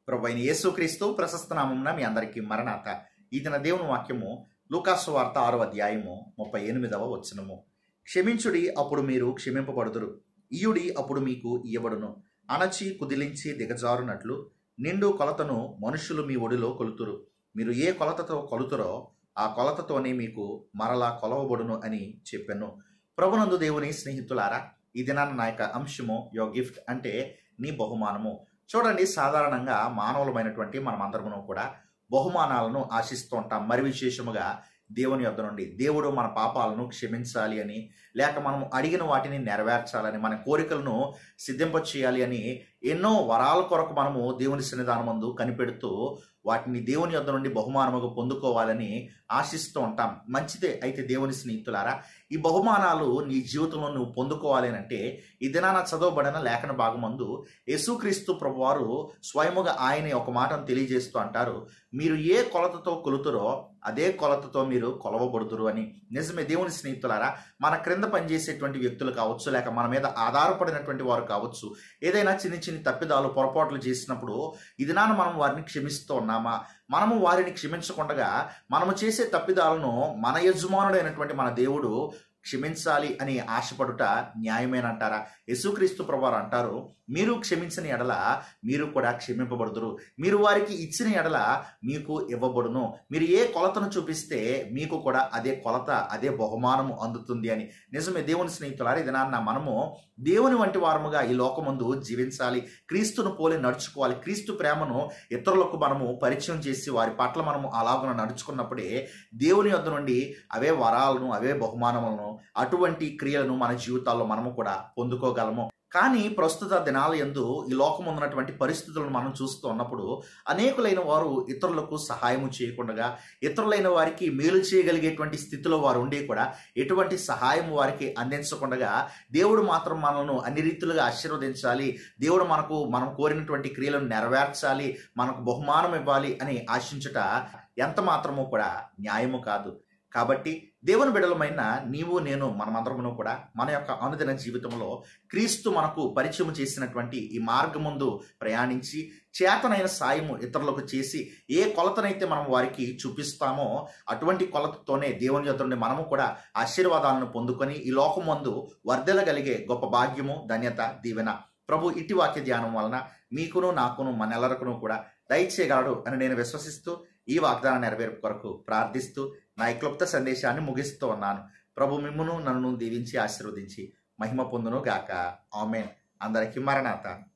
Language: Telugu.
ప్రభు అయిన యేసుక్రీస్తు ప్రశస్త నామమున మీ అందరికీ మరణాత ఈ దిన దేవుని వాక్యము లూకాసు వార్త ఆరో అధ్యాయము ముప్పై ఎనిమిదవ వచనము క్షమించుడి అప్పుడు మీరు క్షమింపబడుదురు ఇయుడి అప్పుడు మీకు ఇయ్యబడును అణచి కుదిలించి దిగజారునట్లు నిండు కొలతను మనుషులు మీ ఒడిలో కొలుతురు మీరు ఏ కొలతతో కొలుతురో ఆ కొలతతోనే మీకు మరలా కొలవబడును అని చెప్పాను ప్రభునందు దేవుని స్నేహితులారా ఈ దినాన నా యొక్క అంశము యో గిఫ్ట్ అంటే నీ బహుమానము చూడండి సాధారణంగా మానవులమైనటువంటి మనమందరము కూడా బహుమానాలను ఆశిస్తూ ఉంటాం మరి విశేషముగా దేవుని యొద్ద నుండి దేవుడు మన పాపాలను క్షమించాలి అని లేక మనం అడిగిన వాటిని నెరవేర్చాలని మన కోరికలను సిద్ధింప చేయాలి అని ఎన్నో వరాల కొరకు మనము దేవుని సన్నిధానం ముందు కనిపెడుతూ వాటిని దేవుని యొద్ద నుండి బహుమానముగా పొందుకోవాలని ఆశిస్తూ ఉంటాం మంచిదే అయితే దేవుని స్నేహితులారా ఈ బహుమానాలు నీ జీవితంలో నువ్వు పొందుకోవాలి అంటే ఈ దినాన చదవబడిన లేఖన భాగమందు యేసుక్రీస్తు ప్రభువారు స్వయముగా ఆయన ఒక మాటను తెలియజేస్తూ అంటారు మీరు ఏ కొలతతో కొలుతురో అదే కొలతతో మీరు కొలవబడుతురు అని నిజమే దేవుని స్నేహితులారా మన క్రింద పనిచేసేటువంటి వ్యక్తులు కావచ్చు లేక మన మీద ఆధారపడినటువంటి వారు కావచ్చు ఏదైనా చిన్న చిన్న తప్పిదాలు పొరపాట్లు చేసినప్పుడు ఇది నాన్న మనం వారిని క్షమిస్తూ ఉన్నామా మనము వారిని క్షమించకుండా మనము చేసే తప్పిదాలను మన యజమానుడైనటువంటి మన దేవుడు క్షమించాలి అని ఆశపడుట న్యాయమేనంటారా యేసుక్రీస్తు ప్రభువారు అంటారు మీరు క్షమించిన ఎడల మీరు కూడా క్షమింపబడుదురు మీరు వారికి ఇచ్చిన ఎడల మీకు ఇవ్వబడును మీరు ఏ కొలతను చూపిస్తే మీకు కూడా అదే కొలత అదే బహుమానము అందుతుంది అని నిజమే దేవుని స్నేహితులారు ఇది నాన్న మనము దేవుని వంటి వారముగా ఈ లోకమందు జీవించాలి క్రీస్తును పోలి నడుచుకోవాలి క్రీస్తు ప్రేమను ఇతరులకు మనము పరిచయం చేసి వారి పట్ల మనము అలాగున నడుచుకున్నప్పుడే దేవుని యొద్ద నుండి అవే వరాలను అవే బహుమానములను అటువంటి క్రియలను మన జీవితాల్లో మనము కూడా పొందుకోగలము కానీ ప్రస్తుత దినాల ఎందు ఈ లోకం ఉన్నటువంటి పరిస్థితులను మనం చూస్తూ ఉన్నప్పుడు అనేకులైన వారు ఇతరులకు సహాయము చేయకుండా ఇతరులైన వారికి మేలు చేయగలిగేటువంటి స్థితిలో వారు ఉండి కూడా ఎటువంటి సహాయం వారికి అందించకుండా దేవుడు మాత్రం మనల్ని అన్ని రీతులుగా ఆశీర్వదించాలి దేవుడు మనకు మనం కోరినటువంటి క్రియలను నెరవేర్చాలి మనకు బహుమానం ఇవ్వాలి అని ఆశించుట ఎంత మాత్రమూ కూడా న్యాయము కాదు కాబట్టి దేవుని బిడలమైన నీవు నేను మనమందరమును కూడా మన యొక్క అనుదిన జీవితంలో క్రీస్తు మనకు పరిచయం చేసినటువంటి ఈ మార్గముందు ప్రయాణించి చేతనైన సాయము ఇతరులకు చేసి ఏ కొలతనైతే మనం వారికి చూపిస్తామో అటువంటి కొలతతోనే దేవుని యొక్క నుండి మనము కూడా ఆశీర్వాదాలను పొందుకొని ఈ లోకమందు వర్ధెలగలిగే గొప్ప భాగ్యము ధన్యత దీవెన ప్రభు ఇటు వాక్య ధ్యానం వలన మీకును నాకును మనెల్లరకును కూడా దయచేయగలడు అని నేను విశ్వసిస్తూ ఈ వాగ్దాన నెరవేర్పు కొరకు ప్రార్థిస్తూ నా ఈ క్లుప్త సందేశాన్ని ముగిస్తూ ఉన్నాను ప్రభు మిమ్మును నన్ను దీవించి ఆశీర్వదించి మహిమ పొందును గాక ఆమెన్ అందరికీ మరణాత